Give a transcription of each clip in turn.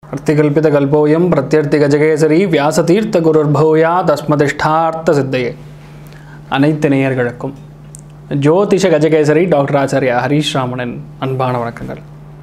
அர்த்திகல்பிதகல்போயம் பிரத்யர்த்திகஜகேசரி வியாசதீர்த்த குருர்பூயா தஸ்மதிஷ்டார்த்த சித்தையே அனைத்து நேயர்களுக்கும் ஜோதிஷ கஜகேசரி டாக்டர் ஆச்சாரியா ஹரீஷ் ராமனின் அன்பான வணக்கங்கள்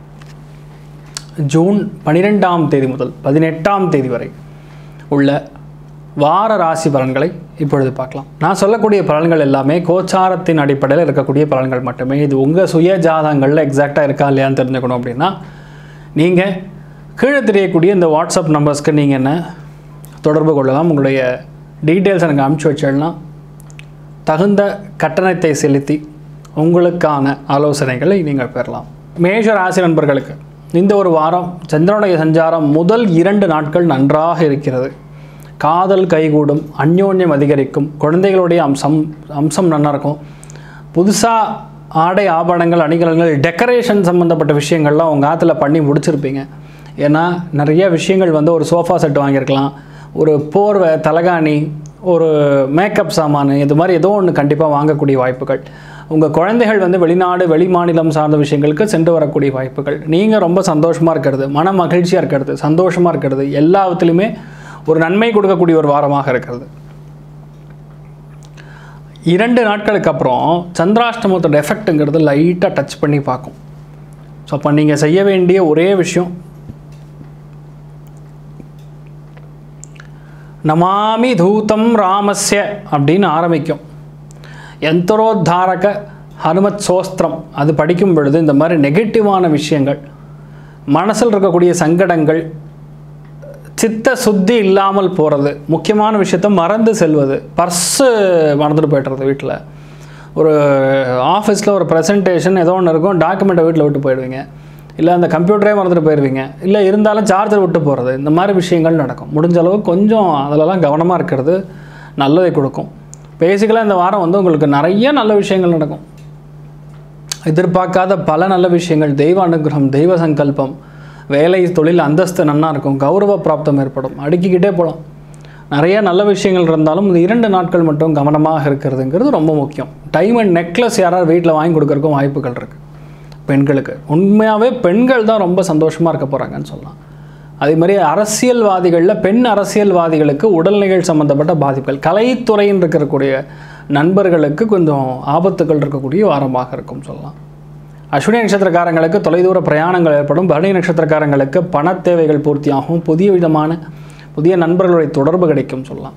ஜூன் பனிரெண்டாம் தேதி முதல் பதினெட்டாம் தேதி வரை உள்ள வார ராசி பலன்களை இப்பொழுது பார்க்கலாம் நான் சொல்லக்கூடிய பலன்கள் எல்லாமே கோச்சாரத்தின் அடிப்படையில் இருக்கக்கூடிய பலன்கள் மட்டுமே இது உங்கள் சுய ஜாதகங்களில் எக்ஸாக்டாக இருக்கா இல்லையான்னு தெரிஞ்சுக்கணும் அப்படின்னா நீங்கள் கீழே தெரியக்கூடிய இந்த வாட்ஸ்அப் நம்பர்ஸ்க்கு நீங்கள் என்ன தொடர்பு கொள்ளலாம் உங்களுடைய டீட்டெயில்ஸ் எனக்கு அனுப்பிச்சி வச்சிடலாம் தகுந்த கட்டணத்தை செலுத்தி உங்களுக்கான ஆலோசனைகளை நீங்கள் பெறலாம் மேஷ ராசி நண்பர்களுக்கு இந்த ஒரு வாரம் சந்திரனுடைய சஞ்சாரம் முதல் இரண்டு நாட்கள் நன்றாக இருக்கிறது காதல் கைகூடும் அந்யோன்யம் அதிகரிக்கும் குழந்தைகளுடைய அம்சம் அம்சம் நல்லா இருக்கும் புதுசாக ஆடை ஆபரணங்கள் அணிகலன்கள் டெக்கரேஷன் சம்மந்தப்பட்ட விஷயங்கள்லாம் உங்கள் ஆற்றுல பண்ணி முடிச்சிருப்பீங்க ஏன்னா நிறைய விஷயங்கள் வந்து ஒரு சோஃபா செட் வாங்கியிருக்கலாம் ஒரு போர்வை தலகாணி ஒரு மேக்கப் சாமான் இது மாதிரி ஏதோ ஒன்று கண்டிப்பாக வாங்கக்கூடிய வாய்ப்புகள் உங்கள் குழந்தைகள் வந்து வெளிநாடு வெளி மாநிலம் சார்ந்த விஷயங்களுக்கு சென்று வரக்கூடிய வாய்ப்புகள் நீங்கள் ரொம்ப சந்தோஷமாக இருக்கிறது மன மகிழ்ச்சியாக இருக்கிறது சந்தோஷமாக இருக்கிறது எல்லாத்துலேயுமே ஒரு நன்மை கொடுக்கக்கூடிய ஒரு வாரமாக இருக்கிறது இரண்டு நாட்களுக்கு அப்புறம் சந்திராஷ்டமத்தோட எஃபெக்ட்டுங்கிறது லைட்டாக டச் பண்ணி பார்க்கும் ஸோ அப்போ நீங்கள் செய்ய வேண்டிய ஒரே விஷயம் நமாமி தூதம் ராமஸ்ய அப்படின்னு ஆரம்பிக்கும் யந்தரோத்தாரக ஹனுமத் சோஸ்திரம் அது படிக்கும் பொழுது இந்த மாதிரி நெகட்டிவான விஷயங்கள் மனசில் இருக்கக்கூடிய சங்கடங்கள் சித்த சுத்தி இல்லாமல் போகிறது முக்கியமான விஷயத்த மறந்து செல்வது பர்ஸு மறந்துட்டு போய்ட்டுறது வீட்டில் ஒரு ஆஃபீஸில் ஒரு ப்ரெசன்டேஷன் ஏதோ ஒன்று இருக்கும் டாக்குமெண்ட்டை வீட்டில் விட்டு போயிடுவீங்க இல்லை அந்த கம்ப்யூட்டரே மறந்துட்டு போயிடுவீங்க இல்லை இருந்தாலும் சார்ஜர் விட்டு போகிறது இந்த மாதிரி விஷயங்கள் நடக்கும் முடிஞ்ச அளவு கொஞ்சம் அதிலலாம் கவனமாக இருக்கிறது நல்லதை கொடுக்கும் பேசிக்கலாக இந்த வாரம் வந்து உங்களுக்கு நிறைய நல்ல விஷயங்கள் நடக்கும் எதிர்பார்க்காத பல நல்ல விஷயங்கள் தெய்வ அனுகிரகம் தெய்வ சங்கல்பம் வேலை தொழில் அந்தஸ்து நன்னா இருக்கும் கௌரவ பிராப்தம் ஏற்படும் அடுக்கிக்கிட்டே போகலாம் நிறைய நல்ல விஷயங்கள் இருந்தாலும் இந்த இரண்டு நாட்கள் மட்டும் கவனமாக இருக்கிறதுங்கிறது ரொம்ப முக்கியம் டைம் அண்ட் நெக்லஸ் யாராவது வீட்டில் வாங்கி கொடுக்கறக்கும் வாய்ப்புகள் இருக்குது பெண்களுக்கு உண்மையாகவே பெண்கள் தான் ரொம்ப சந்தோஷமாக இருக்க போகிறாங்கன்னு சொல்லலாம் அதே மாதிரி அரசியல்வாதிகளில் பெண் அரசியல்வாதிகளுக்கு உடல்நிலைகள் சம்மந்தப்பட்ட பாதிப்புகள் கலைத்துறைன்னு இருக்கக்கூடிய நண்பர்களுக்கு கொஞ்சம் ஆபத்துகள் இருக்கக்கூடிய வாரமாக இருக்கும் சொல்லலாம் அஸ்வினி நட்சத்திரக்காரங்களுக்கு தொலைதூர பிரயாணங்கள் ஏற்படும் பரணி நட்சத்திரக்காரங்களுக்கு பண தேவைகள் பூர்த்தியாகும் புதிய விதமான புதிய நண்பர்களுடைய தொடர்பு கிடைக்கும் சொல்லலாம்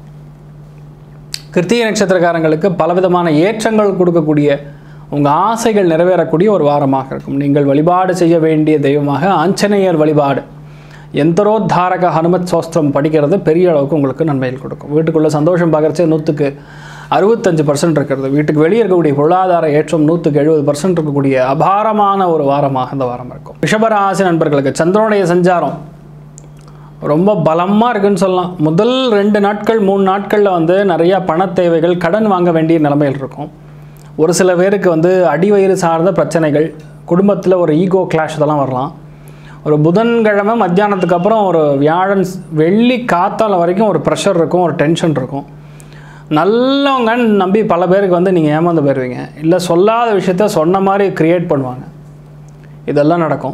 கிருத்திகை நட்சத்திரக்காரங்களுக்கு பலவிதமான ஏற்றங்கள் கொடுக்கக்கூடிய உங்கள் ஆசைகள் நிறைவேறக்கூடிய ஒரு வாரமாக இருக்கும் நீங்கள் வழிபாடு செய்ய வேண்டிய தெய்வமாக ஆஞ்சநேயர் வழிபாடு எந்தரோத்தாரக ஹனுமத் சோஸ்திரம் படிக்கிறது பெரிய அளவுக்கு உங்களுக்கு நன்மைகள் கொடுக்கும் வீட்டுக்குள்ளே சந்தோஷம் பார்க்குறச்சே நூற்றுக்கு அறுபத்தஞ்சு பர்சன்ட் இருக்கிறது வீட்டுக்கு வெளியே இருக்கக்கூடிய பொருளாதார ஏற்றம் நூற்றுக்கு எழுபது பர்சன்ட் இருக்கக்கூடிய அபாரமான ஒரு வாரமாக இந்த வாரம் இருக்கும் ரிஷபராசி நண்பர்களுக்கு சந்திரனுடைய சஞ்சாரம் ரொம்ப பலமாக இருக்குன்னு சொல்லலாம் முதல் ரெண்டு நாட்கள் மூணு நாட்களில் வந்து நிறையா பண தேவைகள் கடன் வாங்க வேண்டிய நிலைமையில் இருக்கும் ஒரு சில பேருக்கு வந்து அடிவயிறு சார்ந்த பிரச்சனைகள் குடும்பத்தில் ஒரு ஈகோ கிளாஷ் இதெல்லாம் வரலாம் ஒரு புதன்கிழமை மத்தியானத்துக்கு அப்புறம் ஒரு வியாழன் வெள்ளி காத்தால வரைக்கும் ஒரு ப்ரெஷர் இருக்கும் ஒரு டென்ஷன் இருக்கும் நல்லவங்கன்னு நம்பி பல பேருக்கு வந்து நீங்கள் ஏமாந்து போயிடுவீங்க இல்லை சொல்லாத விஷயத்த சொன்ன மாதிரி க்ரியேட் பண்ணுவாங்க இதெல்லாம் நடக்கும்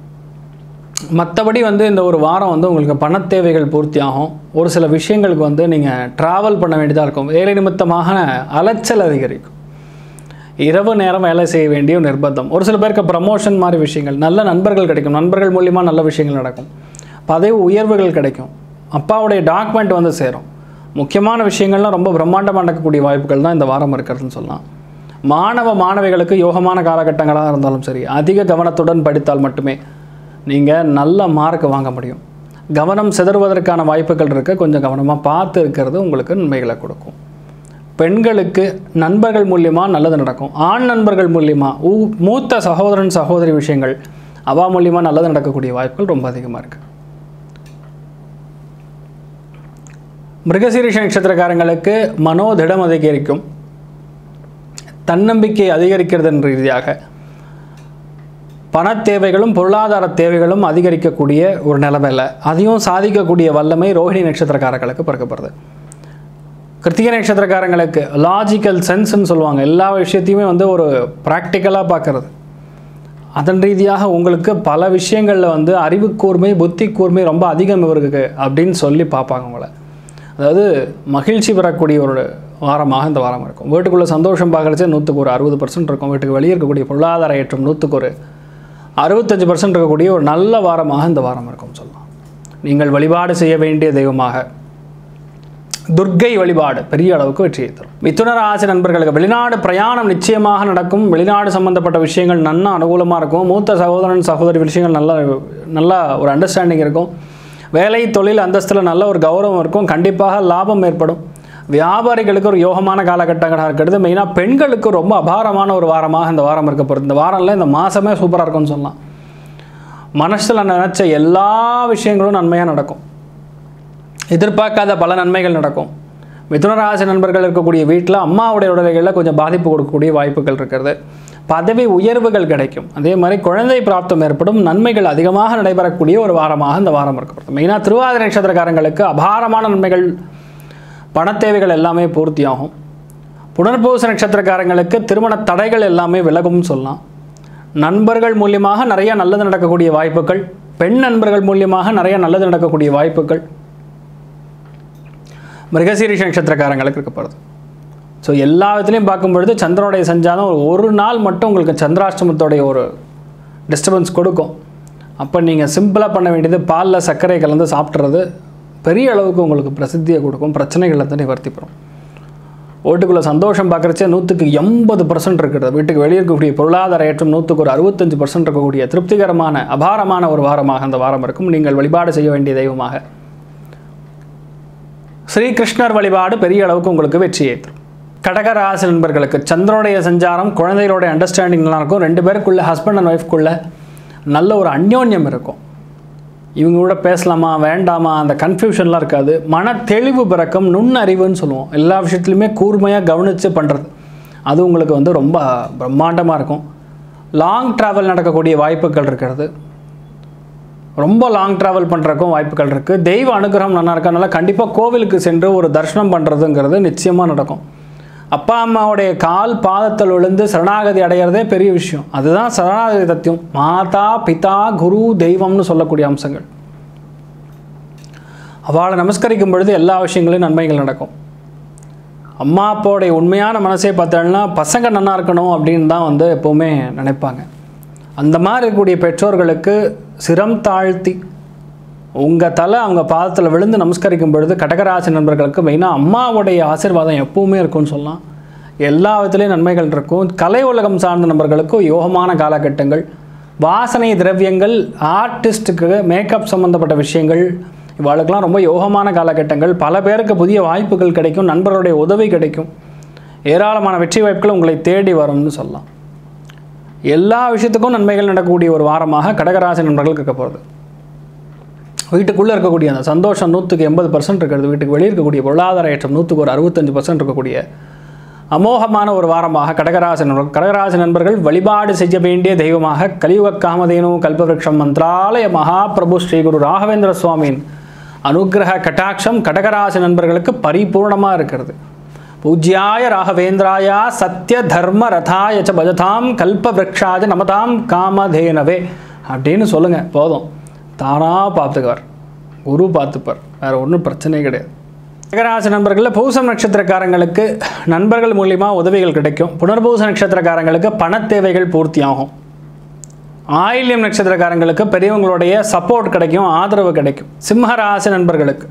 மற்றபடி வந்து இந்த ஒரு வாரம் வந்து உங்களுக்கு பண தேவைகள் பூர்த்தி ஆகும் ஒரு சில விஷயங்களுக்கு வந்து நீங்கள் ட்ராவல் பண்ண வேண்டியதாக இருக்கும் வேலை நிமித்தமாக அலைச்சல் அதிகரிக்கும் இரவு நேரம் வேலை செய்ய வேண்டிய ஒரு நிர்பந்தம் ஒரு சில பேருக்கு ப்ரமோஷன் மாதிரி விஷயங்கள் நல்ல நண்பர்கள் கிடைக்கும் நண்பர்கள் மூலியமாக நல்ல விஷயங்கள் நடக்கும் பதவி உயர்வுகள் கிடைக்கும் அப்பாவுடைய டாக்குமெண்ட் வந்து சேரும் முக்கியமான விஷயங்கள்லாம் ரொம்ப பிரம்மாண்டமாக நடக்கக்கூடிய வாய்ப்புகள் தான் இந்த வாரம் இருக்கிறதுன்னு சொல்லலாம் மாணவ மாணவிகளுக்கு யோகமான காலகட்டங்களாக இருந்தாலும் சரி அதிக கவனத்துடன் படித்தால் மட்டுமே நீங்கள் நல்ல மார்க் வாங்க முடியும் கவனம் சிதறுவதற்கான வாய்ப்புகள் இருக்க கொஞ்சம் கவனமாக பார்த்து இருக்கிறது உங்களுக்கு நன்மைகளை கொடுக்கும் பெண்களுக்கு நண்பர்கள் மூலியமாக நல்லது நடக்கும் ஆண் நண்பர்கள் மூலியமாக ஊ மூத்த சகோதரன் சகோதரி விஷயங்கள் அவா மூலியமாக நல்லது நடக்கக்கூடிய வாய்ப்புகள் ரொம்ப அதிகமாக இருக்குது மிருகசீரிஷ நட்சத்திரக்காரங்களுக்கு மனோதிடம் அதிகரிக்கும் தன்னம்பிக்கை அதிகரிக்கிறதன் ரீதியாக பண தேவைகளும் பொருளாதார தேவைகளும் அதிகரிக்கக்கூடிய ஒரு நிலைமையில் அதையும் சாதிக்கக்கூடிய வல்லமை ரோஹிணி நட்சத்திரக்காரர்களுக்கு பிறக்கப்படுது கிருத்திகை நட்சத்திரக்காரங்களுக்கு லாஜிக்கல் சென்ஸ்ன்னு சொல்லுவாங்க எல்லா விஷயத்தையுமே வந்து ஒரு ப்ராக்டிக்கலாக பார்க்குறது அதன் ரீதியாக உங்களுக்கு பல விஷயங்களில் வந்து அறிவு கூர்மை புத்தி கூர்மை ரொம்ப அதிகம் இவருக்கு அப்படின்னு சொல்லி பார்ப்பாங்க உங்களை அதாவது மகிழ்ச்சி பெறக்கூடிய ஒரு வாரமாக இந்த வாரம் இருக்கும் வீட்டுக்குள்ளே சந்தோஷம் பார்க்குறச்சே நூற்றுக்கு ஒரு அறுபது பர்சன்ட் இருக்கும் வீட்டுக்கு வெளியே இருக்கக்கூடிய பொருளாதார ஏற்றம் நூற்றுக்கு ஒரு அறுபத்தஞ்சு பர்சன்ட் இருக்கக்கூடிய ஒரு நல்ல வாரமாக இந்த வாரம் இருக்கும் சொல்லலாம் நீங்கள் வழிபாடு செய்ய வேண்டிய தெய்வமாக துர்க்கை வழிபாடு பெரிய அளவுக்கு வெற்றியை தரும் மிதுன ராசி நண்பர்களுக்கு வெளிநாடு பிரயாணம் நிச்சயமாக நடக்கும் வெளிநாடு சம்பந்தப்பட்ட விஷயங்கள் நன்னா அனுகூலமாக இருக்கும் மூத்த சகோதரன் சகோதரி விஷயங்கள் நல்ல நல்லா ஒரு அண்டர்ஸ்டாண்டிங் இருக்கும் வேலை தொழில் அந்தஸ்தில் நல்ல ஒரு கௌரவம் இருக்கும் கண்டிப்பாக லாபம் ஏற்படும் வியாபாரிகளுக்கு ஒரு யோகமான காலகட்டங்களாக இருக்கிறது மெயினாக பெண்களுக்கு ரொம்ப அபாரமான ஒரு வாரமாக இந்த வாரம் இருக்க போகிறது இந்த வாரம்ல இந்த மாதமே சூப்பராக இருக்கும்னு சொல்லலாம் மனசில் நினச்ச எல்லா விஷயங்களும் நன்மையாக நடக்கும் எதிர்பார்க்காத பல நன்மைகள் நடக்கும் மிதுனராசி நண்பர்கள் இருக்கக்கூடிய வீட்டில் அம்மாவுடைய உடல்களில் கொஞ்சம் பாதிப்பு கொடுக்கக்கூடிய வாய்ப்புகள் இருக்கிறது பதவி உயர்வுகள் கிடைக்கும் அதே மாதிரி குழந்தை பிராப்தம் ஏற்படும் நன்மைகள் அதிகமாக நடைபெறக்கூடிய ஒரு வாரமாக இந்த வாரம் இருக்கப்படுது மெயினாக திருவாதிரை நட்சத்திரக்காரங்களுக்கு அபாரமான நன்மைகள் பணத் தேவைகள் எல்லாமே பூர்த்தியாகும் புனர்பூச நட்சத்திரக்காரங்களுக்கு திருமண தடைகள் எல்லாமே விலகும்னு சொல்லலாம் நண்பர்கள் மூலியமாக நிறைய நல்லது நடக்கக்கூடிய வாய்ப்புகள் பெண் நண்பர்கள் மூலியமாக நிறைய நல்லது நடக்கக்கூடிய வாய்ப்புகள் மிருகசீரிஷ நட்சத்திரக்காரங்களுக்கு இருக்கப்படுது ஸோ எல்லா விதத்துலையும் பார்க்கும் பொழுது சந்திரனுடைய சஞ்சாரம் ஒரு ஒரு நாள் மட்டும் உங்களுக்கு சந்திராஷ்டமத்தோடைய ஒரு டிஸ்டர்பன்ஸ் கொடுக்கும் அப்போ நீங்கள் சிம்பிளாக பண்ண வேண்டியது பாலில் சர்க்கரை கலந்து சாப்பிட்றது பெரிய அளவுக்கு உங்களுக்கு பிரசித்தியை கொடுக்கும் பிரச்சனைகளை தான் நிவர்த்தி பெறும் ஓட்டுக்குள்ளே சந்தோஷம் பார்க்குறச்சே நூற்றுக்கு எண்பது பர்சன்ட் இருக்கிறது வீட்டுக்கு வெளியே இருக்கக்கூடிய பொருளாதார ஏற்றம் நூற்றுக்கு ஒரு அறுபத்தஞ்சு பர்சன்ட் இருக்கக்கூடிய திருப்திகரமான அபாரமான ஒரு வாரமாக அந்த வாரம் இருக்கும் நீங்கள் வழிபாடு செய்ய வேண்டிய தெய்வமாக ஸ்ரீகிருஷ்ணர் வழிபாடு பெரிய அளவுக்கு உங்களுக்கு வெற்றியை தரும் கடகராசி நண்பர்களுக்கு சந்திரனுடைய சஞ்சாரம் குழந்தைகளுடைய அண்டர்ஸ்டாண்டிங் நல்லா இருக்கும் ரெண்டு பேருக்குள்ள ஹஸ்பண்ட் அண்ட் ஒய்ஃப்குள்ள நல்ல ஒரு அந்யோன்யம் இருக்கும் இவங்க கூட பேசலாமா வேண்டாமா அந்த கன்ஃபியூஷன்லாம் இருக்காது மன தெளிவு பிறக்கும் நுண்ணறிவுன்னு சொல்லுவோம் எல்லா விஷயத்துலையுமே கூர்மையாக கவனித்து பண்ணுறது அது உங்களுக்கு வந்து ரொம்ப பிரம்மாண்டமாக இருக்கும் லாங் ட்ராவல் நடக்கக்கூடிய வாய்ப்புகள் இருக்கிறது ரொம்ப லாங் ட்ராவல் பண்ணுறக்கும் வாய்ப்புகள் இருக்குது தெய்வ அனுகிரகம் நல்லா இருக்கனால கண்டிப்பாக கோவிலுக்கு சென்று ஒரு தரிசனம் பண்ணுறதுங்கிறது நிச்சயமாக நடக்கும் அப்பா அம்மாவுடைய கால் பாதத்தில் விழுந்து சரணாகதி அடையிறதே பெரிய விஷயம் அதுதான் சரணாகதி தத்துவம் மாதா பிதா குரு தெய்வம்னு சொல்லக்கூடிய அம்சங்கள் அவளை நமஸ்கரிக்கும் பொழுது எல்லா விஷயங்களையும் நன்மைகள் நடக்கும் அம்மா அப்பாவுடைய உண்மையான மனசே பார்த்தோம்னா பசங்க நன்னா இருக்கணும் அப்படின்னு தான் வந்து எப்போவுமே நினைப்பாங்க அந்த மாதிரி இருக்கக்கூடிய பெற்றோர்களுக்கு சிரம் தாழ்த்தி உங்கள் தலை அவங்க பாதத்தில் விழுந்து நமஸ்கரிக்கும் பொழுது கடகராசி நண்பர்களுக்கு மெயினாக அம்மாவுடைய ஆசீர்வாதம் எப்பவுமே இருக்கும்னு சொல்லலாம் எல்லா விதத்துலேயும் நன்மைகள் இருக்கும் கலை உலகம் சார்ந்த நபர்களுக்கு யோகமான காலகட்டங்கள் வாசனை திரவியங்கள் ஆர்டிஸ்ட்டுக்கு மேக்கப் சம்மந்தப்பட்ட விஷயங்கள் இவாளுக்கெல்லாம் ரொம்ப யோகமான காலகட்டங்கள் பல பேருக்கு புதிய வாய்ப்புகள் கிடைக்கும் நண்பர்களுடைய உதவி கிடைக்கும் ஏராளமான வெற்றி வாய்ப்புகள் உங்களை தேடி வரும்னு சொல்லலாம் எல்லா விஷயத்துக்கும் நன்மைகள் நடக்கக்கூடிய ஒரு வாரமாக கடகராசி நண்பர்களுக்கு இருக்க போகிறது வீட்டுக்குள்ளே இருக்கக்கூடிய அந்த சந்தோஷம் நூற்றுக்கு எண்பது பர்சன்ட் இருக்கிறது வீட்டுக்கு வெளியே இருக்கக்கூடிய பொருளாதார ஏற்றம் நூற்றுக்கு ஒரு அறுபத்தஞ்சு பர்சன்ட் இருக்கக்கூடிய அமோகமான ஒரு வாரமாக கடகராசி நண்பர்கள் கடகராசி நண்பர்கள் வழிபாடு செய்ய வேண்டிய தெய்வமாக கலியுக காமதேனு கல்பவருஷம் மந்திராலய மகாபிரபு ஸ்ரீ குரு ராகவேந்திர சுவாமியின் அனுக்கிரக கட்டாட்சம் கடகராசி நண்பர்களுக்கு பரிபூர்ணமாக இருக்கிறது பூஜ்யாய ராகவேந்திராயா சத்ய தர்ம ரதாய ச பஜதாம் கல்பவ்ருக்ஷாய நமதாம் காமதேனவே அப்படின்னு சொல்லுங்கள் போதும் தானாக பார்த்துக்குவார் குரு பார்த்துப்பார் வேறு ஒன்றும் பிரச்சனையே கிடையாது கடகராசி நண்பர்களில் பூசம் நட்சத்திரக்காரங்களுக்கு நண்பர்கள் மூலியமா உதவிகள் கிடைக்கும் புனர்பூச நட்சத்திரக்காரங்களுக்கு பணத் தேவைகள் பூர்த்தியாகும் ஆயில்யம் நட்சத்திரக்காரங்களுக்கு பெரியவங்களுடைய சப்போர்ட் கிடைக்கும் ஆதரவு கிடைக்கும் சிம்மராசி நண்பர்களுக்கு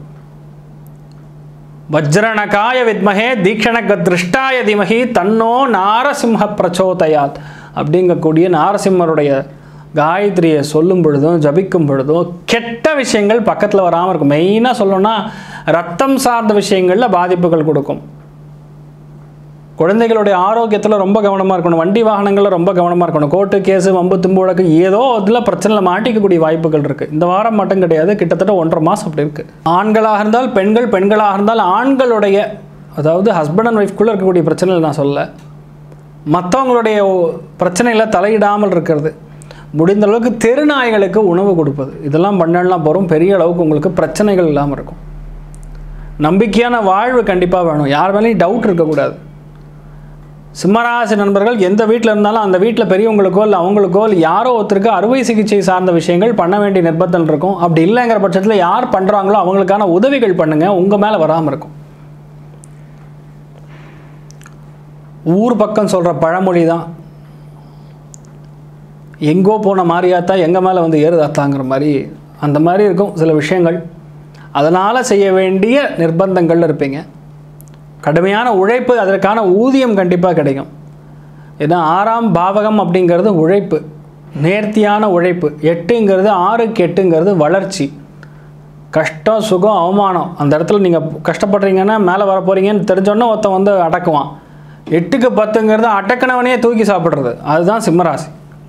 வஜ்ரணகாய வித்மகே தீக்ஷணக திருஷ்டாய திமகி தன்னோ நாரசிம்ஹ பிரச்சோதயாத் அப்படிங்கக்கூடிய நாரசிம்மருடைய காயத்ரியை சொல்லும் பொழுதும் ஜபிக்கும் பொழுதும் கெட்ட விஷயங்கள் பக்கத்தில் வராமல் இருக்கும் மெயினாக சொல்லணும்னா ரத்தம் சார்ந்த விஷயங்களில் பாதிப்புகள் கொடுக்கும் குழந்தைகளுடைய ஆரோக்கியத்தில் ரொம்ப கவனமாக இருக்கணும் வண்டி வாகனங்களில் ரொம்ப கவனமாக இருக்கணும் கோர்ட்டு கேஸு வம்பு தும்பு வழக்கு ஏதோ இதில் பிரச்சனையில் மாட்டிக்கக்கூடிய வாய்ப்புகள் இருக்குது இந்த வாரம் மட்டும் கிடையாது கிட்டத்தட்ட ஒன்றரை மாதம் அப்படி இருக்குது ஆண்களாக இருந்தால் பெண்கள் பெண்களாக இருந்தால் ஆண்களுடைய அதாவது ஹஸ்பண்ட் அண்ட் ஒய்ஃப்குள்ளே இருக்கக்கூடிய பிரச்சனைகள் நான் சொல்ல மற்றவங்களுடைய பிரச்சனையில் தலையிடாமல் இருக்கிறது முடிந்த அளவுக்கு தெருநாய்களுக்கு உணவு கொடுப்பது இதெல்லாம் பண்ணலாம் போகிறோம் பெரிய அளவுக்கு உங்களுக்கு பிரச்சனைகள் இல்லாமல் இருக்கும் நம்பிக்கையான வாழ்வு கண்டிப்பாக வேணும் யார் மேலேயும் டவுட் இருக்கக்கூடாது சிம்மராசி நண்பர்கள் எந்த வீட்டில் இருந்தாலும் அந்த வீட்டில் பெரியவங்களுக்கோ இல்லை அவங்களுக்கோ இல்லை யாரோ ஒருத்தருக்கு அறுவை சிகிச்சை சார்ந்த விஷயங்கள் பண்ண வேண்டிய நிர்பந்தம் இருக்கும் அப்படி இல்லைங்கிற பட்சத்தில் யார் பண்ணுறாங்களோ அவங்களுக்கான உதவிகள் பண்ணுங்கள் உங்கள் மேலே வராமல் இருக்கும் ஊர் பக்கம் சொல்கிற பழமொழி தான் எங்கோ போன மாறியாத்தா எங்கள் மேலே வந்து ஏறுதாத்தாங்கிற மாதிரி அந்த மாதிரி இருக்கும் சில விஷயங்கள் அதனால் செய்ய வேண்டிய நிர்பந்தங்கள் இருப்பீங்க கடுமையான உழைப்பு அதற்கான ஊதியம் கண்டிப்பாக கிடைக்கும் ஏன்னா ஆறாம் பாவகம் அப்படிங்கிறது உழைப்பு நேர்த்தியான உழைப்பு எட்டுங்கிறது ஆறுக்கு எட்டுங்கிறது வளர்ச்சி கஷ்டம் சுகம் அவமானம் அந்த இடத்துல நீங்கள் கஷ்டப்படுறீங்கன்னா மேலே வர போகிறீங்கன்னு தெரிஞ்சோன்னே ஒருத்தன் வந்து அடக்குவான் எட்டுக்கு பத்துங்கிறது அடக்கினவனையே தூக்கி சாப்பிட்றது அதுதான் சிம்மராசி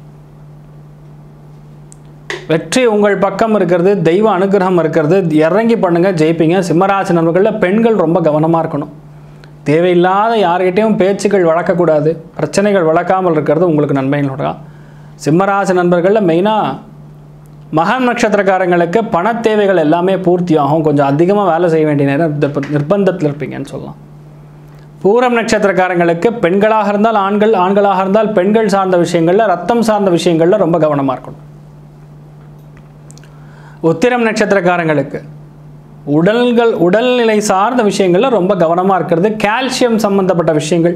வெற்றி உங்கள் பக்கம் இருக்கிறது தெய்வ அனுகிரகம் இருக்கிறது இறங்கி பண்ணுங்க ஜெயிப்பீங்க சிம்மராசி நண்பர்களில் பெண்கள் ரொம்ப கவனமாக இருக்கணும் தேவையில்லாத யார்கிட்டையும் பேச்சுக்கள் வளர்க்கக்கூடாது பிரச்சனைகள் வளர்க்காமல் இருக்கிறது உங்களுக்கு நன்மைகளோட சிம்மராசி நண்பர்களில் மெயினாக மகம் நட்சத்திரக்காரங்களுக்கு பண தேவைகள் எல்லாமே பூர்த்தி ஆகும் கொஞ்சம் அதிகமாக வேலை செய்ய வேண்டிய நேரம் நிர்ப- நிர்பந்தத்தில் இருப்பீங்கன்னு சொல்லலாம் பூரம் நட்சத்திரக்காரங்களுக்கு பெண்களாக இருந்தால் ஆண்கள் ஆண்களாக இருந்தால் பெண்கள் சார்ந்த விஷயங்களில் ரத்தம் சார்ந்த விஷயங்களில் ரொம்ப கவனமாக இருக்கணும் உத்திரம் நட்சத்திரக்காரங்களுக்கு உடல்கள் உடல்நிலை சார்ந்த விஷயங்களில் ரொம்ப கவனமாக இருக்கிறது கால்சியம் சம்பந்தப்பட்ட விஷயங்கள்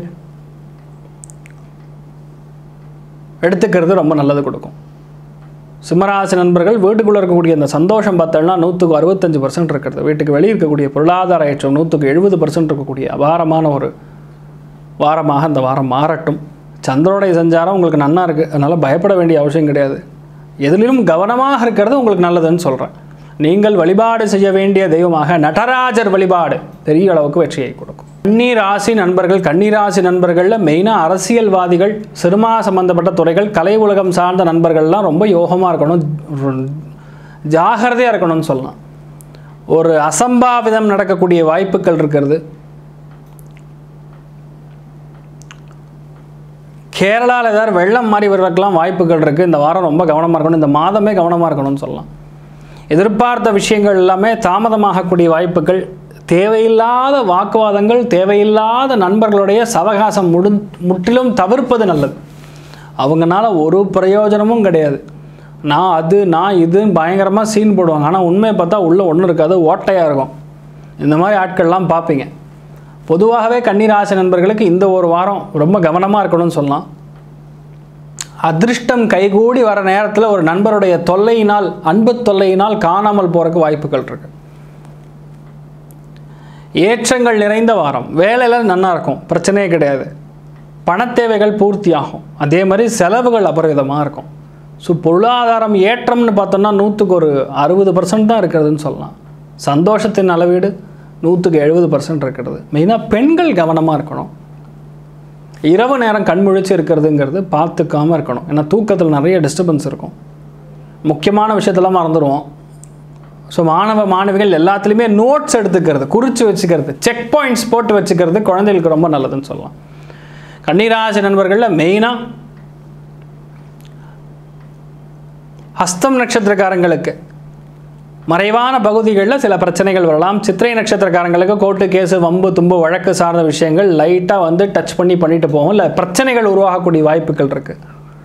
எடுத்துக்கிறது ரொம்ப நல்லது கொடுக்கும் சிம்மராசி நண்பர்கள் வீட்டுக்குள்ளே இருக்கக்கூடிய அந்த சந்தோஷம் பார்த்தோம்னா நூற்றுக்கு அறுபத்தஞ்சு பர்சன்ட் இருக்கிறது வீட்டுக்கு வெளியே இருக்கக்கூடிய பொருளாதார ஏற்றம் நூற்றுக்கு எழுபது பர்சன்ட் இருக்கக்கூடிய அபாரமான ஒரு வாரமாக அந்த வாரம் மாறட்டும் சந்திரனுடைய சஞ்சாரம் உங்களுக்கு நன்னா இருக்குது அதனால் பயப்பட வேண்டிய அவசியம் கிடையாது எதிலும் கவனமாக இருக்கிறது உங்களுக்கு நல்லதுன்னு சொல்கிறேன் நீங்கள் வழிபாடு செய்ய வேண்டிய தெய்வமாக நடராஜர் வழிபாடு பெரிய அளவுக்கு வெற்றியை கொடுக்கும் கண்ணீராசி நண்பர்கள் கண்ணீராசி நண்பர்களில் மெயினாக அரசியல்வாதிகள் சினிமா சம்பந்தப்பட்ட துறைகள் கலை உலகம் சார்ந்த நண்பர்கள்லாம் ரொம்ப யோகமாக இருக்கணும் ஜாகிரதையாக இருக்கணும்னு சொல்லலாம் ஒரு அசம்பாவிதம் நடக்கக்கூடிய வாய்ப்புகள் இருக்கிறது கேரளாவில் ஏதாவது வெள்ளம் மாதிரி வருவதற்கெல்லாம் வாய்ப்புகள் இருக்குது இந்த வாரம் ரொம்ப கவனமாக இருக்கணும் இந்த மாதமே கவனமாக இருக்கணும்னு சொல்லலாம் எதிர்பார்த்த விஷயங்கள் எல்லாமே தாமதமாகக்கூடிய வாய்ப்புகள் தேவையில்லாத வாக்குவாதங்கள் தேவையில்லாத நண்பர்களுடைய சவகாசம் முடு முற்றிலும் தவிர்ப்பது நல்லது அவங்கனால ஒரு பிரயோஜனமும் கிடையாது நான் அது நான் இதுன்னு பயங்கரமாக சீன் போடுவாங்க ஆனால் உண்மையை பார்த்தா உள்ளே ஒன்றும் இருக்காது ஓட்டையாக இருக்கும் இந்த மாதிரி ஆட்கள்லாம் பார்ப்பீங்க பொதுவாகவே கன்னிராசி நண்பர்களுக்கு இந்த ஒரு வாரம் ரொம்ப கவனமாக இருக்கணும்னு சொல்லலாம் அதிர்ஷ்டம் கைகூடி வர நேரத்தில் ஒரு நண்பருடைய தொல்லையினால் அன்பு தொல்லையினால் காணாமல் போகிறதுக்கு வாய்ப்புகள் இருக்கு ஏற்றங்கள் நிறைந்த வாரம் வேலையில் நன்னா இருக்கும் பிரச்சனையே கிடையாது பணத்தேவைகள் பூர்த்தியாகும் அதே மாதிரி செலவுகள் அபரிதமாக இருக்கும் ஸோ பொருளாதாரம் ஏற்றம்னு பார்த்தோம்னா நூற்றுக்கு ஒரு அறுபது பர்சன்ட் தான் இருக்கிறதுன்னு சொல்லலாம் சந்தோஷத்தின் அளவீடு நூற்றுக்கு எழுபது பர்சன்ட் இருக்கிறது மெயினாக பெண்கள் கவனமாக இருக்கணும் இரவு நேரம் கண் முழிச்சு இருக்கிறதுங்கிறது பார்த்துக்காம இருக்கணும் ஏன்னா தூக்கத்தில் நிறைய டிஸ்டர்பன்ஸ் இருக்கும் முக்கியமான விஷயத்தெல்லாம் மறந்துடுவோம் ஸோ மாணவ மாணவிகள் எல்லாத்துலேயுமே நோட்ஸ் எடுத்துக்கிறது குறித்து வச்சுக்கிறது செக் பாயிண்ட்ஸ் போட்டு வச்சுக்கிறது குழந்தைகளுக்கு ரொம்ப நல்லதுன்னு சொல்லலாம் கன்னிராசி நண்பர்களில் மெயினாக ஹஸ்தம் நட்சத்திரக்காரங்களுக்கு மறைவான பகுதிகளில் சில பிரச்சனைகள் வரலாம் சித்திரை நட்சத்திரக்காரங்களுக்கு கோர்ட்டு கேஸு வம்பு தும்பு வழக்கு சார்ந்த விஷயங்கள் லைட்டாக வந்து டச் பண்ணி பண்ணிட்டு போகும் இல்லை பிரச்சனைகள் உருவாகக்கூடிய வாய்ப்புகள் இருக்குது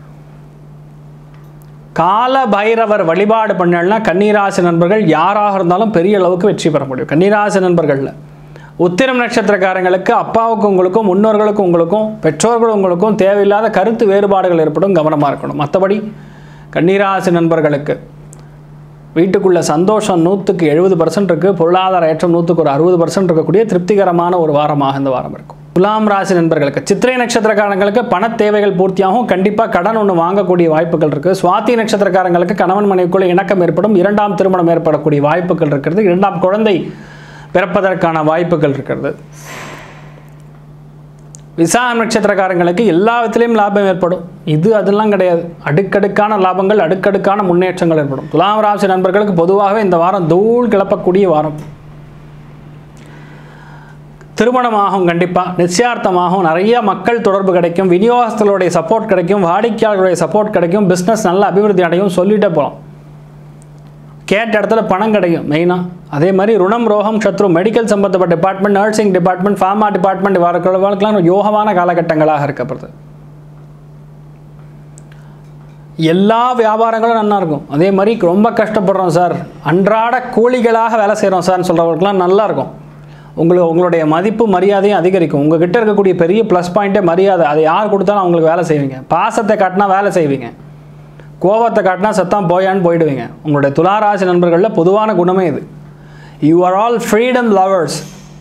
கால பைரவர் வழிபாடு பண்ணலன்னா கன்னிராசி நண்பர்கள் யாராக இருந்தாலும் பெரிய அளவுக்கு வெற்றி பெற முடியும் கன்னிராசி நண்பர்களில் உத்திரம் நட்சத்திரக்காரங்களுக்கு அப்பாவுக்கும் உங்களுக்கும் முன்னோர்களுக்கும் உங்களுக்கும் பெற்றோர்களும் உங்களுக்கும் தேவையில்லாத கருத்து வேறுபாடுகள் ஏற்படும் கவனமாக இருக்கணும் மற்றபடி கன்னிராசி நண்பர்களுக்கு வீட்டுக்குள்ள சந்தோஷம் நூற்றுக்கு எழுபது பர்சன்ட் இருக்குது பொருளாதார ஏற்றம் நூற்றுக்கு ஒரு அறுபது பர்சன்ட் இருக்கக்கூடிய திருப்திகரமான ஒரு வாரமாக இந்த வாரம் இருக்கும் துலாம் ராசி நண்பர்களுக்கு சித்திரை நட்சத்திரக்காரங்களுக்கு பண தேவைகள் பூர்த்தியாகும் கண்டிப்பாக கடன் ஒன்று வாங்கக்கூடிய வாய்ப்புகள் இருக்குது சுவாதி நட்சத்திரக்காரங்களுக்கு கணவன் மனைவிக்குள்ள இணக்கம் ஏற்படும் இரண்டாம் திருமணம் ஏற்படக்கூடிய வாய்ப்புகள் இருக்கிறது இரண்டாம் குழந்தை பிறப்பதற்கான வாய்ப்புகள் இருக்கிறது விசாகம் நட்சத்திரக்காரங்களுக்கு எல்லா விதத்திலையும் லாபம் ஏற்படும் இது அதெல்லாம் கிடையாது அடுக்கடுக்கான லாபங்கள் அடுக்கடுக்கான முன்னேற்றங்கள் ஏற்படும் துலாம் ராசி நண்பர்களுக்கு பொதுவாகவே இந்த வாரம் தூள் கிளப்பக்கூடிய வாரம் திருமணமாகும் கண்டிப்பாக நிச்சயார்த்தமாகும் நிறைய மக்கள் தொடர்பு கிடைக்கும் விநியோகஸ்தர்களுடைய சப்போர்ட் கிடைக்கும் வாடிக்கையாளர்களுடைய சப்போர்ட் கிடைக்கும் பிஸ்னஸ் நல்ல அபிவிருத்தி அடையும் சொல்லிட்டே போகலாம் கேட்ட இடத்துல பணம் கிடைக்கும் மெயினாக அதே மாதிரி ருணம் ரோகம் சத்ரு மெடிக்கல் சம்பந்தப்பட்ட department nursing department pharma department வரக்கிறவங்களுக்குலாம் யோகமான காலகட்டங்களாக இருக்கப்படுது எல்லா வியாபாரங்களும் நல்லா இருக்கும் அதே மாதிரி ரொம்ப கஷ்டப்படுறோம் சார் அன்றாட கூலிகளாக வேலை செய்கிறோம் சார்னு சொல்கிறவங்களுக்குலாம் நல்லா இருக்கும் உங்களுக்கு உங்களுடைய மதிப்பு மரியாதையும் அதிகரிக்கும் உங்ககிட்ட இருக்கக்கூடிய பெரிய ப்ளஸ் பாயிண்ட்டே மரியாதை அதை யார் கொடுத்தாலும் அவங்களுக்கு வேலை செய்வீங்க பாசத்தை காட்டினா வேலை செய்வீங்க கோபத்தை காட்டினா சத்தம் போயான்னு போயிடுவீங்க உங்களுடைய துளாராசி நண்பர்களில் பொதுவான குணமே இது you are all freedom lovers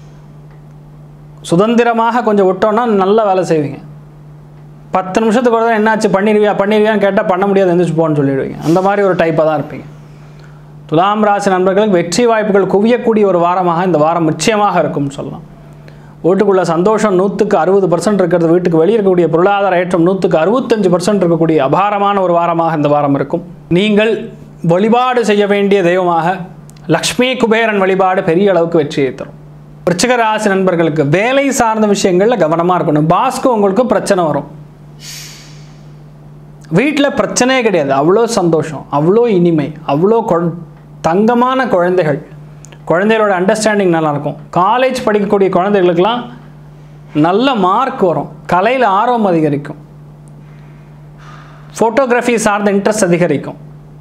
சுதந்திரமாக கொஞ்சம் விட்டோன்னா நல்ல வேலை செய்வீங்க பத்து நிமிஷத்துக்கு ஒரு தடவை என்னாச்சு பண்ணிடுவியா பண்ணிடுவியான்னு கேட்டால் பண்ண முடியாது எந்திரிச்சு போன்னு சொல்லிடுவீங்க அந்த மாதிரி ஒரு டைப்பாக தான் இருப்பீங்க துலாம் ராசி நண்பர்களுக்கு வெற்றி வாய்ப்புகள் குவியக்கூடிய ஒரு வாரமாக இந்த வாரம் நிச்சயமாக இருக்கும்னு சொல்லலாம் வீட்டுக்குள்ள சந்தோஷம் நூற்றுக்கு அறுபது பர்சன்ட் இருக்கிறது வீட்டுக்கு வெளியே இருக்கக்கூடிய பொருளாதார ஏற்றம் நூற்றுக்கு அறுபத்தஞ்சு பர்சன்ட் இருக்கக்கூடிய அபாரமான ஒரு வாரமாக இந்த வாரம் இருக்கும் நீங்கள் வழிபாடு செய்ய வேண்டிய தெய்வமாக லக்ஷ்மி குபேரன் வழிபாடு பெரிய அளவுக்கு வெற்றியை தரும் விருச்சிக ராசி நண்பர்களுக்கு வேலை சார்ந்த விஷயங்களில் கவனமாக இருக்கணும் பாஸ்க்கு உங்களுக்கு பிரச்சனை வரும் வீட்டில் பிரச்சனையே கிடையாது அவ்வளோ சந்தோஷம் அவ்வளோ இனிமை அவ்வளோ கொ தங்கமான குழந்தைகள் குழந்தைகளோட அண்டர்ஸ்டாண்டிங் நல்லாயிருக்கும் காலேஜ் படிக்கக்கூடிய குழந்தைகளுக்கெல்லாம் நல்ல மார்க் வரும் கலையில் ஆர்வம் அதிகரிக்கும் ஃபோட்டோகிராஃபி சார்ந்த இன்ட்ரெஸ்ட் அதிகரிக்கும்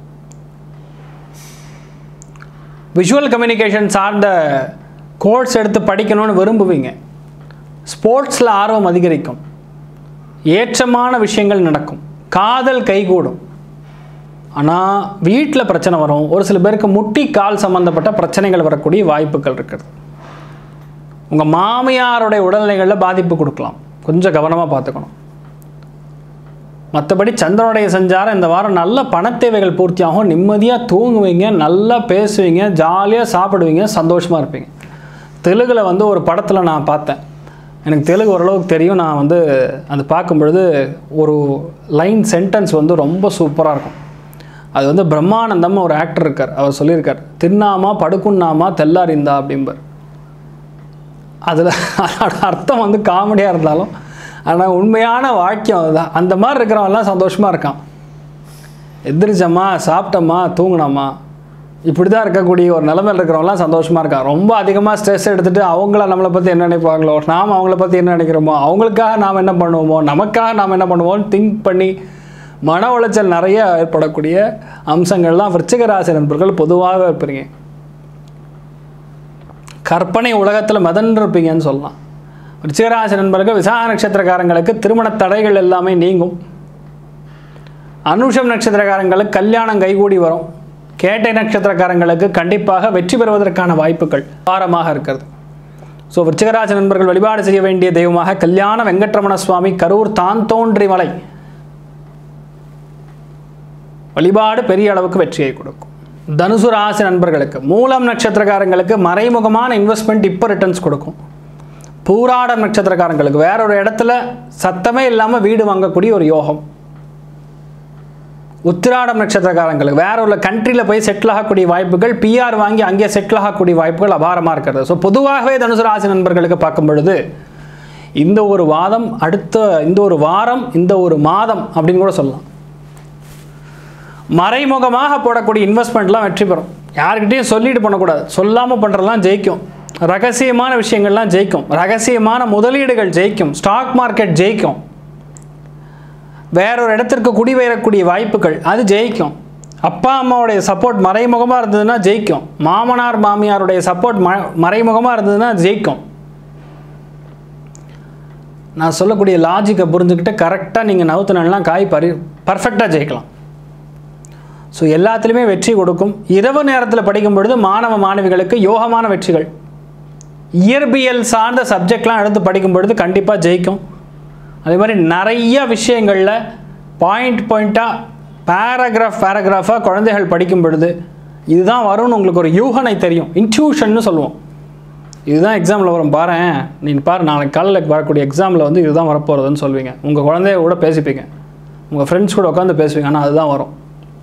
விஷுவல் கம்யூனிகேஷன் சார்ந்த கோர்ஸ் எடுத்து படிக்கணும்னு விரும்புவீங்க ஸ்போர்ட்ஸில் ஆர்வம் அதிகரிக்கும் ஏற்றமான விஷயங்கள் நடக்கும் காதல் கைகூடும் ஆனால் வீட்டில் பிரச்சனை வரும் ஒரு சில பேருக்கு முட்டி கால் சம்மந்தப்பட்ட பிரச்சனைகள் வரக்கூடிய வாய்ப்புகள் இருக்குது உங்கள் மாமியாருடைய உடல்நிலைகளில் பாதிப்பு கொடுக்கலாம் கொஞ்சம் கவனமாக பார்த்துக்கணும் மற்றபடி சந்திரனுடைய சஞ்சாரம் இந்த வாரம் நல்ல பணத்தேவைகள் பூர்த்தியாகும் நிம்மதியாக தூங்குவீங்க நல்லா பேசுவீங்க ஜாலியாக சாப்பிடுவீங்க சந்தோஷமாக இருப்பீங்க தெலுங்கில் வந்து ஒரு படத்தில் நான் பார்த்தேன் எனக்கு தெலுங்கு ஓரளவுக்கு தெரியும் நான் வந்து அது பார்க்கும் பொழுது ஒரு லைன் சென்டென்ஸ் வந்து ரொம்ப சூப்பராக இருக்கும் அது வந்து பிரம்மானந்தம் ஒரு ஆக்டர் இருக்கார் அவர் சொல்லியிருக்கார் தின்னாமா படுக்குன்னாமா தெல்லாரிந்தா அப்படிம்பார் அதில் அதோட அர்த்தம் வந்து காமெடியாக இருந்தாலும் ஆனால் உண்மையான வாக்கியம் அதுதான் அந்த மாதிரி இருக்கிறவன்லாம் சந்தோஷமாக இருக்கான் எந்திரிச்சம்மா சாப்பிட்டம்மா தூங்கினம்மா இப்படி தான் இருக்கக்கூடிய ஒரு நிலைமையில் இருக்கிறவங்களாம் சந்தோஷமாக இருக்கான் ரொம்ப அதிகமாக ஸ்ட்ரெஸ் எடுத்துகிட்டு அவங்கள நம்மளை பற்றி என்ன நினைப்பாங்களோ நாம் அவங்கள பற்றி என்ன நினைக்கிறோமோ அவங்களுக்காக நாம் என்ன பண்ணுவோமோ நமக்காக நாம் என்ன பண்ணுவோம்னு திங்க் பண்ணி மன உளைச்சல் நிறைய ஏற்படக்கூடிய அம்சங்கள்லாம் விருச்சிக ராசி நண்பர்கள் பொதுவாக இருப்பீங்க கற்பனை உலகத்தில் மிதன்று இருப்பீங்கன்னு சொல்லலாம் விருச்சிகராசி நண்பர்கள் விசாக நட்சத்திரக்காரங்களுக்கு திருமண தடைகள் எல்லாமே நீங்கும் அனுஷம் நட்சத்திரக்காரங்களுக்கு கல்யாணம் கைகூடி வரும் கேட்டை நட்சத்திரக்காரங்களுக்கு கண்டிப்பாக வெற்றி பெறுவதற்கான வாய்ப்புகள் பாரமாக இருக்கிறது ஸோ விருச்சிகராசி நண்பர்கள் வழிபாடு செய்ய வேண்டிய தெய்வமாக கல்யாண வெங்கட்ரமண சுவாமி கரூர் தான் தோன்றி மலை வழிபாடு பெரிய அளவுக்கு வெற்றியை கொடுக்கும் தனுசு ராசி நண்பர்களுக்கு மூலம் நட்சத்திரக்காரங்களுக்கு மறைமுகமான இன்வெஸ்ட்மெண்ட் இப்போ ரிட்டர்ன்ஸ் கொடுக்கும் பூராடம் நட்சத்திரக்காரங்களுக்கு வேற ஒரு இடத்துல சத்தமே இல்லாமல் வீடு வாங்கக்கூடிய ஒரு யோகம் உத்திராடம் நட்சத்திரக்காரங்களுக்கு வேற ஒரு கண்ட்ரியில் போய் செட்டில் ஆகக்கூடிய வாய்ப்புகள் பிஆர் வாங்கி அங்கே செட்டில் ஆகக்கூடிய வாய்ப்புகள் அபாரமாக இருக்கிறது ஸோ பொதுவாகவே தனுசு ராசி நண்பர்களுக்கு பார்க்கும் பொழுது இந்த ஒரு வாதம் அடுத்த இந்த ஒரு வாரம் இந்த ஒரு மாதம் அப்படின்னு கூட சொல்லலாம் மறைமுகமாக போடக்கூடிய இன்வெஸ்ட்மெண்ட்லாம் வெற்றி பெறும் யார்கிட்டையும் சொல்லிட்டு பண்ணக்கூடாது சொல்லாமல் பண்ணுறதுலாம் ஜெயிக்கும் ரகசியமான விஷயங்கள்லாம் ஜெயிக்கும் ரகசியமான முதலீடுகள் ஜெயிக்கும் ஸ்டாக் மார்க்கெட் ஜெயிக்கும் வேறொரு இடத்திற்கு குடிபெயரக்கூடிய வாய்ப்புகள் அது ஜெயிக்கும் அப்பா அம்மாவுடைய சப்போர்ட் மறைமுகமாக இருந்ததுன்னா ஜெயிக்கும் மாமனார் மாமியாருடைய சப்போர்ட் ம மறைமுகமாக இருந்ததுன்னா ஜெயிக்கும் நான் சொல்லக்கூடிய லாஜிக்கை புரிஞ்சுக்கிட்டு கரெக்டாக நீங்கள் நவுத்துனா காய் பரி பர்ஃபெக்டாக ஜெயிக்கலாம் ஸோ எல்லாத்துலேயுமே வெற்றி கொடுக்கும் இரவு நேரத்தில் படிக்கும் பொழுது மாணவ மாணவிகளுக்கு யோகமான வெற்றிகள் இயற்பியல் சார்ந்த சப்ஜெக்ட்லாம் எடுத்து படிக்கும் பொழுது கண்டிப்பாக ஜெயிக்கும் அதே மாதிரி நிறைய விஷயங்களில் பாயிண்ட் பாயிண்ட்டாக பேராகிராஃப் பேராகிராஃபாக குழந்தைகள் படிக்கும் பொழுது இதுதான் வரும்னு உங்களுக்கு ஒரு யூகனை தெரியும் இன்ட்யூஷன்னு சொல்லுவோம் இதுதான் எக்ஸாமில் வரும் பாரேன் நீ பாரு நாளைக்கு காலையில் வரக்கூடிய எக்ஸாமில் வந்து இதுதான் வரப்போகிறதுன்னு சொல்வீங்க உங்கள் குழந்தைய கூட பேசிப்பீங்க உங்கள் ஃப்ரெண்ட்ஸ் கூட உட்காந்து பேசுவீங்க ஆனால் அதுதான் வரும்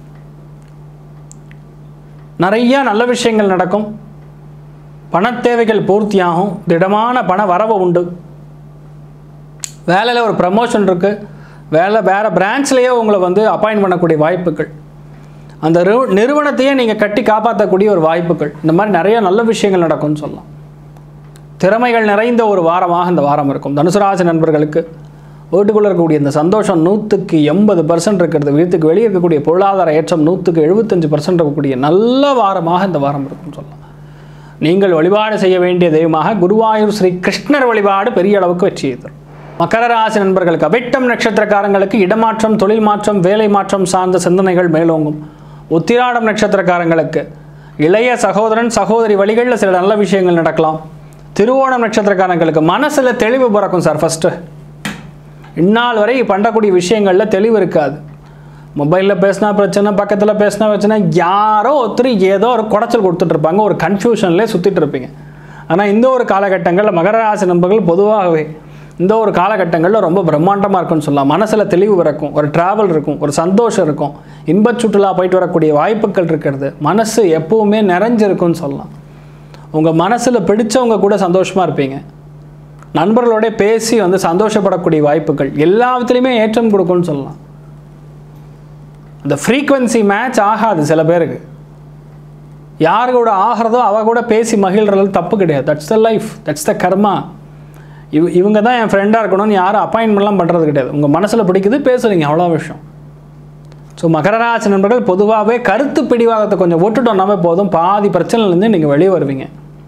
நிறைய நல்ல விஷயங்கள் நடக்கும் பணத்தேவைகள் பூர்த்தியாகும் திடமான பண வரவு உண்டு வேலையில் ஒரு ப்ரமோஷன் இருக்குது வேலை வேறு பிரான்ச்லேயே உங்களை வந்து அப்பாயிண்ட் பண்ணக்கூடிய வாய்ப்புகள் அந்த ரு- நிறுவனத்தையே நீங்கள் கட்டி காப்பாற்றக்கூடிய ஒரு வாய்ப்புகள் இந்த மாதிரி நிறைய நல்ல விஷயங்கள் நடக்கும்னு சொல்லலாம் திறமைகள் நிறைந்த ஒரு வாரமாக இந்த வாரம் இருக்கும் தனுசு ராசி நண்பர்களுக்கு வீட்டுக்குள்ளே இருக்கக்கூடிய இந்த சந்தோஷம் நூற்றுக்கு எண்பது பர்சன்ட் இருக்கிறது வீட்டுக்கு வெளியே இருக்கக்கூடிய பொருளாதார ஏற்றம் நூற்றுக்கு எழுபத்தஞ்சு பர்சன்ட் இருக்கக்கூடிய நல்ல வாரமாக இந்த வாரம் இருக்கும் சொல்லலாம் நீங்கள் வழிபாடு செய்ய வேண்டிய தெய்வமாக குருவாயூர் ஸ்ரீ கிருஷ்ணர் வழிபாடு பெரிய அளவுக்கு வெற்றியை தரும் மகர ராசி நண்பர்களுக்கு அபிட்டம் நட்சத்திரக்காரங்களுக்கு இடமாற்றம் தொழில் மாற்றம் வேலை மாற்றம் சார்ந்த சிந்தனைகள் மேலோங்கும் உத்திராடம் நட்சத்திரக்காரங்களுக்கு இளைய சகோதரன் சகோதரி வழிகளில் சில நல்ல விஷயங்கள் நடக்கலாம் திருவோணம் நட்சத்திரக்காரங்களுக்கு மனசில் தெளிவு பிறக்கும் சார் ஃபஸ்ட்டு இந்நாள் வரை பண்ணக்கூடிய விஷயங்களில் தெளிவு இருக்காது மொபைலில் பேசினா பிரச்சனை பக்கத்தில் பேசினா பிரச்சனை யாரோ ஒருத்தர் ஏதோ ஒரு குடைச்சல் கொடுத்துட்ருப்பாங்க ஒரு கன்ஃபியூஷன்லேயே சுற்றிட்டு இருப்பீங்க ஆனால் இந்த ஒரு காலகட்டங்களில் மகர ராசி நண்பர்கள் பொதுவாகவே இந்த ஒரு காலகட்டங்களில் ரொம்ப பிரம்மாண்டமாக இருக்கும்னு சொல்லலாம் மனசில் தெளிவு பிறக்கும் ஒரு ட்ராவல் இருக்கும் ஒரு சந்தோஷம் இருக்கும் இன்பச் சுற்றுலா போயிட்டு வரக்கூடிய வாய்ப்புகள் இருக்கிறது மனசு எப்பவுமே நிறைஞ்சிருக்கும்னு சொல்லலாம் உங்கள் மனசில் பிடிச்சவங்க கூட சந்தோஷமாக இருப்பீங்க நண்பர்களோட பேசி வந்து சந்தோஷப்படக்கூடிய வாய்ப்புகள் எல்லாத்துலேயுமே ஏற்றம் கொடுக்கும்னு சொல்லலாம் அந்த ஃப்ரீக்வன்சி மேட்ச் ஆகாது சில பேருக்கு யார் கூட ஆகிறதோ அவ கூட பேசி மகிழ்றது தப்பு கிடையாது that's the life that's the karma இவ இவங்க தான் என் ஃப்ரெண்டாக இருக்கணும்னு யாரும் அப்பாயின்மெண்ட்லாம் பண்ணுறது கிடையாது உங்கள் மனசில் பிடிக்குது பேசுகிறீங்க அவ்வளோ விஷயம் ஸோ மகர ராசி நண்பர்கள் பொதுவாகவே கருத்து பிடிவாதத்தை கொஞ்சம் விட்டுட்டோம்னாவே போதும் பாதி பிரச்சனைலேருந்து நீங்கள் வெளியே வருவீங்க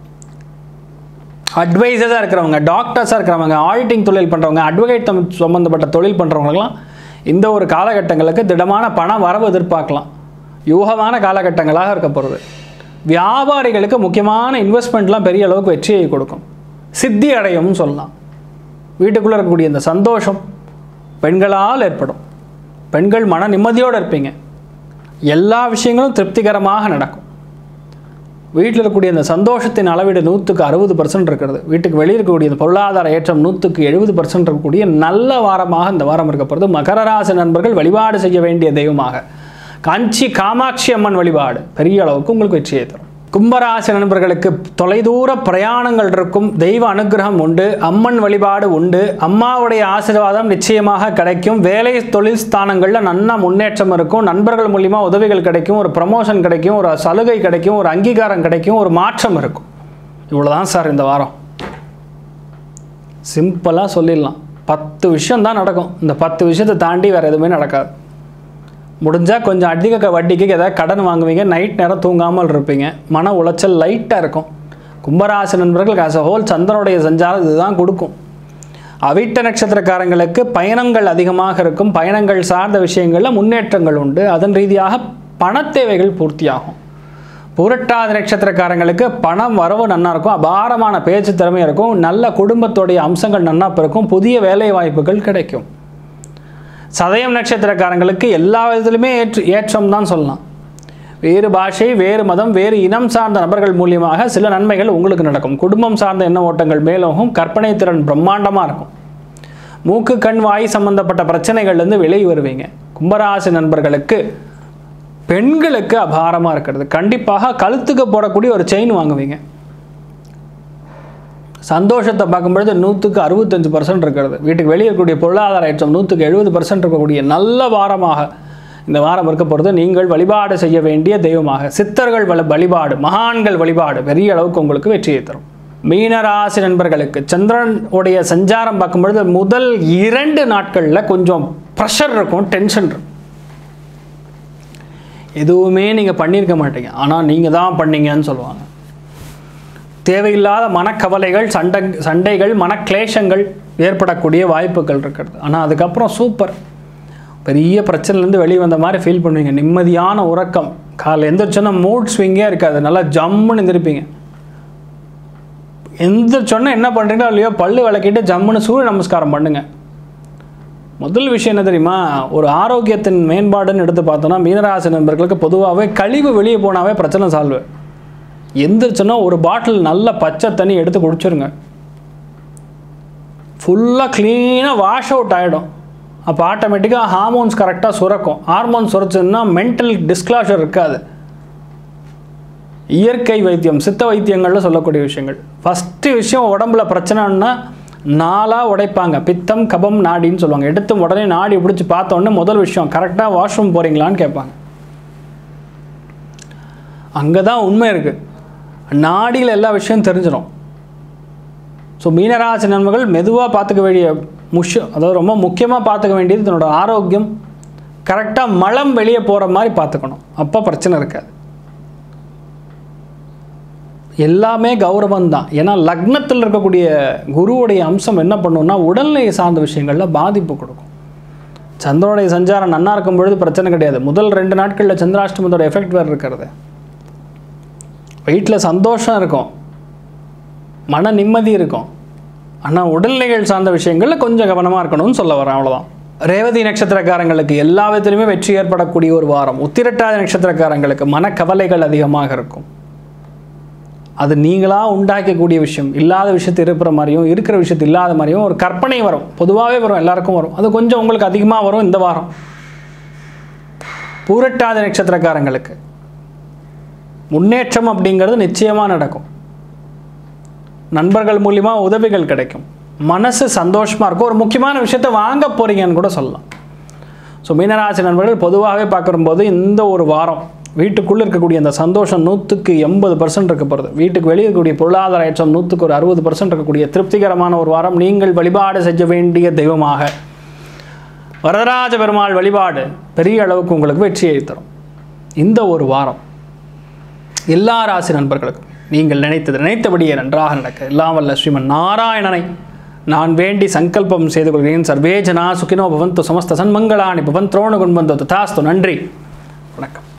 அட்வைசஸாக இருக்கிறவங்க டாக்டர்ஸாக இருக்கிறவங்க ஆடிட்டிங் தொழில் பண்ணுறவங்க அட்வொகேட் சம்மந்தப்பட்ட தொழில் பண்ணுறவங்களாம் இந்த ஒரு காலகட்டங்களுக்கு திடமான பண வரவு எதிர்பார்க்கலாம் யூகமான காலகட்டங்களாக இருக்க போகிறது வியாபாரிகளுக்கு முக்கியமான இன்வெஸ்ட்மெண்ட்லாம் பெரிய அளவுக்கு வெற்றியை கொடுக்கும் சித்தி அடையும்னு சொல்லலாம் வீட்டுக்குள்ளே இருக்கக்கூடிய இந்த சந்தோஷம் பெண்களால் ஏற்படும் பெண்கள் மன நிம்மதியோடு இருப்பீங்க எல்லா விஷயங்களும் திருப்திகரமாக நடக்கும் வீட்டில் இருக்கக்கூடிய இந்த சந்தோஷத்தின் அளவீடு நூற்றுக்கு அறுபது பர்சன்ட் இருக்கிறது வீட்டுக்கு வெளியே இருக்கக்கூடிய இந்த பொருளாதார ஏற்றம் நூற்றுக்கு எழுபது பர்சன்ட் இருக்கக்கூடிய நல்ல வாரமாக இந்த வாரம் இருக்க போகிறது மகர ராசி நண்பர்கள் வழிபாடு செய்ய வேண்டிய தெய்வமாக காஞ்சி காமாட்சி அம்மன் வழிபாடு பெரிய அளவுக்கு உங்களுக்கு வெற்றியை தரும் கும்பராசி நண்பர்களுக்கு தொலைதூர பிரயாணங்கள் இருக்கும் தெய்வ அனுகிரகம் உண்டு அம்மன் வழிபாடு உண்டு அம்மாவுடைய ஆசீர்வாதம் நிச்சயமாக கிடைக்கும் வேலை தொழில் ஸ்தானங்களில் நல்ல முன்னேற்றம் இருக்கும் நண்பர்கள் மூலிமா உதவிகள் கிடைக்கும் ஒரு ப்ரமோஷன் கிடைக்கும் ஒரு சலுகை கிடைக்கும் ஒரு அங்கீகாரம் கிடைக்கும் ஒரு மாற்றம் இருக்கும் இவ்வளோதான் சார் இந்த வாரம் சிம்பிளாக சொல்லிடலாம் பத்து விஷயம் தான் நடக்கும் இந்த பத்து விஷயத்தை தாண்டி வேறு எதுவுமே நடக்காது முடிஞ்சால் கொஞ்சம் அதிக க- வட்டிக்கு ஏதாவது கடன் வாங்குவீங்க நைட் நேரம் தூங்காமல் இருப்பீங்க மன உளைச்சல் லைட்டாக இருக்கும் கும்பராசி நண்பர்களுக்கு as a whole சந்திரனுடைய சஞ்சாரம் இதுதான் கொடுக்கும் அவிட்ட நட்சத்திரக்காரங்களுக்கு பயணங்கள் அதிகமாக இருக்கும் பயணங்கள் சார்ந்த விஷயங்களில் முன்னேற்றங்கள் உண்டு அதன் ரீதியாக பணத் தேவைகள் பூர்த்தியாகும் புரட்டாதி நட்சத்திரக்காரங்களுக்கு பணம் வரவு நன்னா இருக்கும் அபாரமான பேச்சு திறமை இருக்கும் நல்ல குடும்பத்துடைய அம்சங்கள் நன்னா இருக்கும் புதிய வேலை வாய்ப்புகள் கிடைக்கும் சதயம் நட்சத்திரக்காரங்களுக்கு எல்லா விதத்திலுமே ஏற்று ஏற்றம் தான் சொல்லலாம் வேறு பாஷை வேறு மதம் வேறு இனம் சார்ந்த நபர்கள் மூலியமாக சில நன்மைகள் உங்களுக்கு நடக்கும் குடும்பம் சார்ந்த எண்ண ஓட்டங்கள் மேலோகும் கற்பனை திறன் பிரம்மாண்டமாக இருக்கும் மூக்கு கண் வாய் சம்பந்தப்பட்ட பிரச்சனைகள்லேருந்து வெளியே வருவீங்க கும்பராசி நண்பர்களுக்கு பெண்களுக்கு அபாரமாக இருக்கிறது கண்டிப்பாக கழுத்துக்கு போடக்கூடிய ஒரு செயின் வாங்குவீங்க சந்தோஷத்தை பார்க்கும்பொழுது நூற்றுக்கு அறுபத்தஞ்சு பர்சன்ட் இருக்கிறது வீட்டுக்கு வெளியே இருக்கக்கூடிய பொருளாதார ஏற்றம் நூற்றுக்கு எழுபது பர்சன்ட் இருக்கக்கூடிய நல்ல வாரமாக இந்த வாரம் இருக்க போகிறது நீங்கள் வழிபாடு செய்ய வேண்டிய தெய்வமாக சித்தர்கள் வழி வழிபாடு மகான்கள் வழிபாடு பெரிய அளவுக்கு உங்களுக்கு வெற்றியை தரும் மீனராசி நண்பர்களுக்கு சந்திரன் உடைய சஞ்சாரம் பார்க்கும்பொழுது முதல் இரண்டு நாட்களில் கொஞ்சம் ப்ரெஷர் இருக்கும் டென்ஷன் இருக்கும் எதுவுமே நீங்கள் பண்ணியிருக்க மாட்டீங்க ஆனால் நீங்கள் தான் பண்ணீங்கன்னு சொல்லுவாங்க தேவையில்லாத மனக்கவலைகள் சண்டை சண்டைகள் மனக்லேஷங்கள் ஏற்படக்கூடிய வாய்ப்புகள் இருக்கிறது ஆனால் அதுக்கப்புறம் சூப்பர் பெரிய பிரச்சனைலேருந்து வெளியே வந்த மாதிரி ஃபீல் பண்ணுவீங்க நிம்மதியான உறக்கம் காலைல எந்திரிச்சோன்னா மூட் ஸ்விங்கே இருக்காது நல்லா ஜம்முன்னு எந்திரிப்பீங்க எந்திரிச்சோன்னா என்ன பண்ணுறீங்களோ இல்லையோ பல்லு விளக்கிட்டு ஜம்முன்னு சூரிய நமஸ்காரம் பண்ணுங்கள் முதல் விஷயம் என்ன தெரியுமா ஒரு ஆரோக்கியத்தின் மேம்பாடுன்னு எடுத்து பார்த்தோன்னா மீனராசி நண்பர்களுக்கு பொதுவாகவே கழிவு வெளியே போனாவே பிரச்சனை சால்வு எந்திரிச்சோன்னா ஒரு பாட்டில் நல்ல பச்சை தண்ணி எடுத்து குடிச்சிருங்க ஃபுல்லாக க்ளீனாக வாஷ் அவுட் ஆகிடும் அப்போ ஆட்டோமேட்டிக்காக ஹார்மோன்ஸ் கரெக்டாக சுரக்கும் ஹார்மோன்ஸ் சுரச்சுன்னா மென்டல் டிஸ்க்ளாஷர் இருக்காது இயற்கை வைத்தியம் சித்த வைத்தியங்கள்ல சொல்லக்கூடிய விஷயங்கள் ஃபஸ்ட்டு விஷயம் உடம்புல பிரச்சனைன்னா நாளாக உடைப்பாங்க பித்தம் கபம் நாடின்னு சொல்லுவாங்க எடுத்து உடனே நாடி பிடிச்சி பார்த்த உடனே முதல் விஷயம் கரெக்டாக வாஷ்ரூம் போகிறீங்களான்னு கேட்பாங்க அங்கே தான் உண்மை இருக்குது நாடியில் எல்லா விஷயம் தெரிஞ்சிடும் ஸோ மீனராசி நன்மைகள் மெதுவாக பார்த்துக்க வேண்டிய முஷ் அதாவது ரொம்ப முக்கியமாக பார்த்துக்க வேண்டியது தன்னோட ஆரோக்கியம் கரெக்டாக மலம் வெளியே போகிற மாதிரி பார்த்துக்கணும் அப்போ பிரச்சனை இருக்காது எல்லாமே கௌரவம் தான் ஏன்னா லக்னத்தில் இருக்கக்கூடிய குருவுடைய அம்சம் என்ன பண்ணுன்னா உடல்நிலை சார்ந்த விஷயங்களில் பாதிப்பு கொடுக்கும் சந்திரனுடைய சஞ்சாரம் நன்னா இருக்கும் பொழுது பிரச்சனை கிடையாது முதல் ரெண்டு நாட்களில் சந்திராஷ்டமத்தோட எஃபெக்ட் வேறு இருக்கிறது வீட்டில் சந்தோஷம் இருக்கும் மன நிம்மதி இருக்கும் ஆனால் உடல்நிலைகள் சார்ந்த விஷயங்களில் கொஞ்சம் கவனமாக இருக்கணும்னு சொல்ல வரேன் அவ்வளோதான் ரேவதி நட்சத்திரக்காரங்களுக்கு எல்லா விதத்திலுமே வெற்றி ஏற்படக்கூடிய ஒரு வாரம் உத்திரட்டாதி நட்சத்திரக்காரங்களுக்கு மனக்கவலைகள் அதிகமாக இருக்கும் அது நீங்களாக உண்டாக்கக்கூடிய விஷயம் இல்லாத விஷயத்து இருக்கிற மாதிரியும் இருக்கிற விஷயத்து இல்லாத மாதிரியும் ஒரு கற்பனை வரும் பொதுவாகவே வரும் எல்லாருக்கும் வரும் அது கொஞ்சம் உங்களுக்கு அதிகமாக வரும் இந்த வாரம் பூரட்டாதி நட்சத்திரக்காரங்களுக்கு முன்னேற்றம் அப்படிங்கிறது நிச்சயமாக நடக்கும் நண்பர்கள் மூலிமா உதவிகள் கிடைக்கும் மனசு சந்தோஷமாக இருக்கும் ஒரு முக்கியமான விஷயத்தை வாங்க போகிறீங்கன்னு கூட சொல்லலாம் ஸோ மீனராசி நண்பர்கள் பொதுவாகவே பார்க்கும்போது இந்த ஒரு வாரம் வீட்டுக்குள்ளே இருக்கக்கூடிய அந்த சந்தோஷம் நூற்றுக்கு எண்பது பர்சன்ட் இருக்க போகிறது வீட்டுக்கு வெளியே இருக்கக்கூடிய பொருளாதார ஏற்றம் நூற்றுக்கு ஒரு அறுபது பர்சன்ட் இருக்கக்கூடிய திருப்திகரமான ஒரு வாரம் நீங்கள் வழிபாடு செய்ய வேண்டிய தெய்வமாக வரதராஜ பெருமாள் வழிபாடு பெரிய அளவுக்கு உங்களுக்கு வெற்றியை தரும் இந்த ஒரு வாரம் எல்லா ராசி நண்பர்களுக்கும் நீங்கள் நினைத்தது நினைத்தபடியே நன்றாக நடக்க எல்லாம் வல்ல ஸ்ரீமன் நாராயணனை நான் வேண்டி சங்கல்பம் செய்து கொள்கிறேன் சர்வே ஜனா சுகினோ பவந்து சமஸ்த சன்மங்களானி பவன் திரோண குண்பந்தோ ததாஸ்து நன்றி வணக்கம்